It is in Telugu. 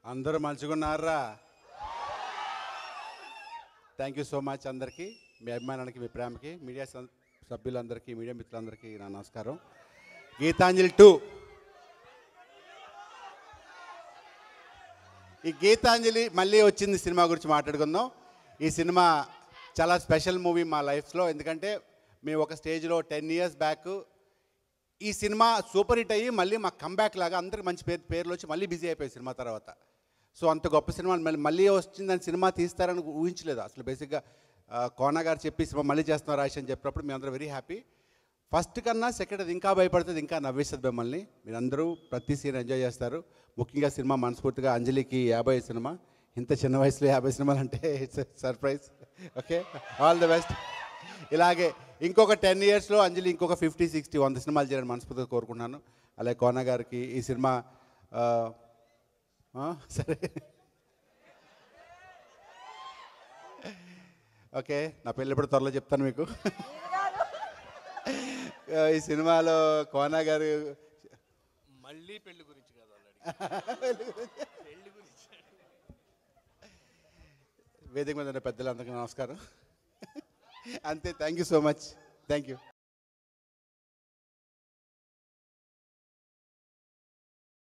అందరూ మంచిగున్నారా థ్యాంక్ యూ సో మచ్ అందరికీ మీ అభిమానానికి మీ ప్రేమకి మీడియా సం- సభ్యులందరికీ మీడియా మిత్రులందరికీ నా నమస్కారం గీతాంజలి టూ ఈ గీతాంజలి మళ్ళీ వచ్చింది సినిమా గురించి మాట్లాడుకుందాం ఈ సినిమా చాలా స్పెషల్ మూవీ మా లైఫ్లో ఎందుకంటే మేము ఒక స్టేజ్లో టెన్ ఇయర్స్ బ్యాక్ ఈ సినిమా సూపర్ హిట్ అయ్యి మళ్ళీ మా కంబ్యాక్ లాగా అందరికి మంచి పేరు పేర్లు వచ్చి మళ్ళీ బిజీ అయిపోయి సినిమా తర్వాత సో అంత గొప్ప సినిమా మళ్ళీ మళ్ళీ వచ్చిందని సినిమా తీస్తారని ఊహించలేదు అసలు బేసిక్గా ఆ, కోన గారు చెప్పి సినిమా మళ్ళీ చేస్తున్నారు రాశి అని చెప్పినప్పుడు మేము అందరూ వెరీ హ్యాపీ ఫస్ట్ కన్నా సెకండ్ అది ఇంకా భయపడుతుంది ఇంకా నవ్విస్తుంది మిమ్మల్ని మీరందరూ ప్రతి సీన్ ఎంజాయ్ చేస్తారు ముఖ్యంగా సినిమా మనస్ఫూర్తిగా అంజలికి యాభై సినిమా ఇంత చిన్న వయసులో యాభై సినిమాలు అంటే it's surprise okay all the best ఇలాగే ఇంకొక టెన్ ఇయర్స్లో అంజలి ఇంకొక ఫిఫ్టీ సిక్స్టీ వంద సినిమాలు చేయాలని మనస్ఫూర్తిగా కోరుకుంటున్నాను అలాగే కోన గారికి ఈ సినిమా ఆ, ఆ, సరే ఓకే నా పెళ్ళి ఎప్పుడు త్వరలో చెప్తాను మీకు ఆ, ఈ సినిమాలో కోన గారు మళ్ళీ పెళ్లి గురించి కాదు ఆల్రెడీ పెళ్లి గురించి వేదిక మీద ఉన్న పెద్దలందరికీ నమస్కారం అంతే thank you so much thank you